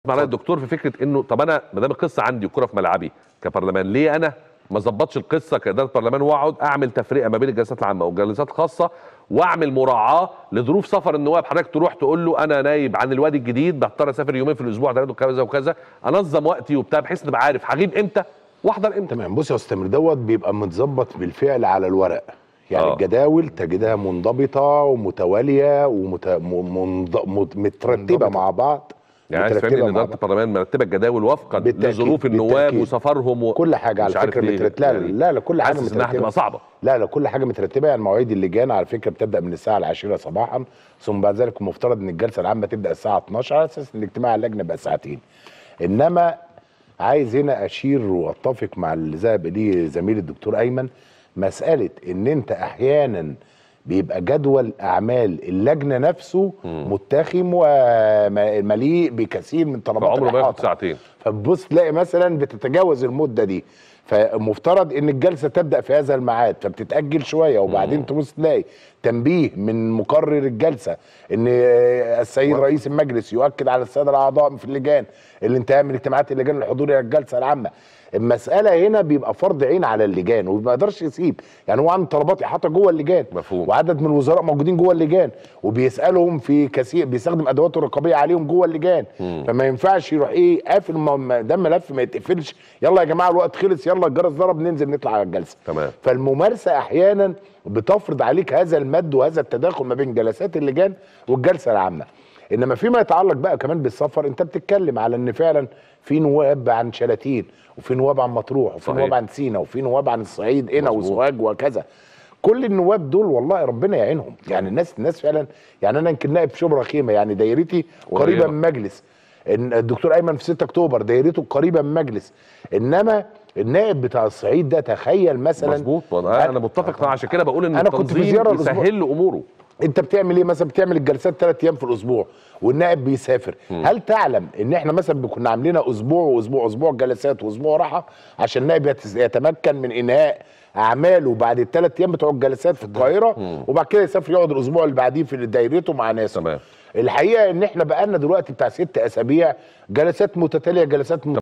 اسمع رأي الدكتور في فكره انه طب انا ما دام القصه عندي الكره في ملعبي كبرلمان ليه انا ما ظبطش القصه كاداره برلمان واقعد اعمل تفرقه ما بين الجلسات العامه والجلسات الخاصه واعمل مراعاه لظروف سفر النواب حضرتك تروح تقول له انا نايب عن الوادي الجديد بضطر اسافر يومين في الاسبوع ثلاثه وكذا وكذا انظم وقتي وبتاع بحيث نبقى عارف هغيب امتى واحضر امتى تمام بص يا استاذ تامر دوت بيبقى متظبط بالفعل على الورق يعني آه. آه. الجداول تجدها منضبطه ومتواليه ومترتبه مع بعض يعني عايز تفهمني ان مع اداره البرلمان مرتبه الجداول وفقا بالتأكيد، لظروف النواب بالتأكيد. وسفرهم و... كل حاجه على مش عارف فكره ليه. مترتبه لا, يعني لا لا كل حاجه حاسس انها هتبقى مترتبه صعبه لا لا كل حاجه مترتبه يعني مواعيد اللجان على فكره بتبدا من الساعه العاشرة صباحا ثم بعد ذلك المفترض ان الجلسه العامه تبدا الساعه 12 على اساس ان اجتماع اللجنه بقى ساعتين انما عايز هنا اشير واتفق مع اللي ذهب اليه زميلي الدكتور ايمن مساله ان انت احيانا بيبقى جدول اعمال اللجنه نفسه متخم ومليء بكثير من طلبات فعمره ما ياخد الإحاطة. ساعتين فبص تلاقي مثلا بتتجاوز المده دي فمفترض ان الجلسه تبدا في هذا الميعاد فبتتاجل شويه وبعدين تبص تلاقي تنبيه من مقرر الجلسه ان السيد رئيس المجلس يؤكد على الساده الاعضاء في اللجان الانتهاء من اجتماعات اللجان للحضور الى الجلسه العامه المساله هنا بيبقى فرض عين على اللجان وما يقدرش يسيب يعني هو عنده طلبات احاطه جوه اللجان مفهوم. وعدد من الوزراء موجودين جوه اللجان وبيسالهم في كثير بيستخدم ادواته الرقابيه عليهم جوه اللجان فما ينفعش يروح ايه قافل ما- ده ملف ما يتقفلش يلا يا جماعه الوقت خلص يلا الجرس ضرب ننزل نطلع على الجلسه تمام. فالممارسه احيانا بتفرض عليك هذا المد وهذا التداخل ما بين جلسات اللجان والجلسه العامه انما فيما يتعلق بقى كمان بالسفر انت بتتكلم على ان فعلا في نواب عن شلاتين وفي نواب عن مطروح وفي صحيح. نواب عن سينا وفي نواب عن الصعيد هنا مظبوط. وسوهاج وكذا كل النواب دول والله ربنا يعينهم يعني الناس الناس فعلا يعني انا يمكن نائب شبرا خيمه يعني دايرتي قريبه قريبة. من مجلس إن الدكتور ايمن في 6 اكتوبر دايرته قريبه من مجلس انما النائب بتاع الصعيد ده تخيل مثلا مظبوط انا أنا متفق معاه عشان كده بقول ان أنا كنت في التنظيم زيارة الأسبوع- يسهل له اموره انت بتعمل ايه مثلا بتعمل الجلسات ثلاث ايام في الاسبوع والنائب بيسافر هل تعلم ان احنا مثلا كنا عاملينها اسبوع واسبوع اسبوع جلسات واسبوع راحه عشان النائب يت- يتمكن من انهاء اعماله بعد الثلاث ايام بتوع الجلسات في القاهره وبعد كده يسافر يقعد الاسبوع اللي بعديه في دايرته مع ناسه تمام. الحقيقه ان احنا بقالنا دلوقتي بتاع ست اسابيع جلسات متتاليه جلسات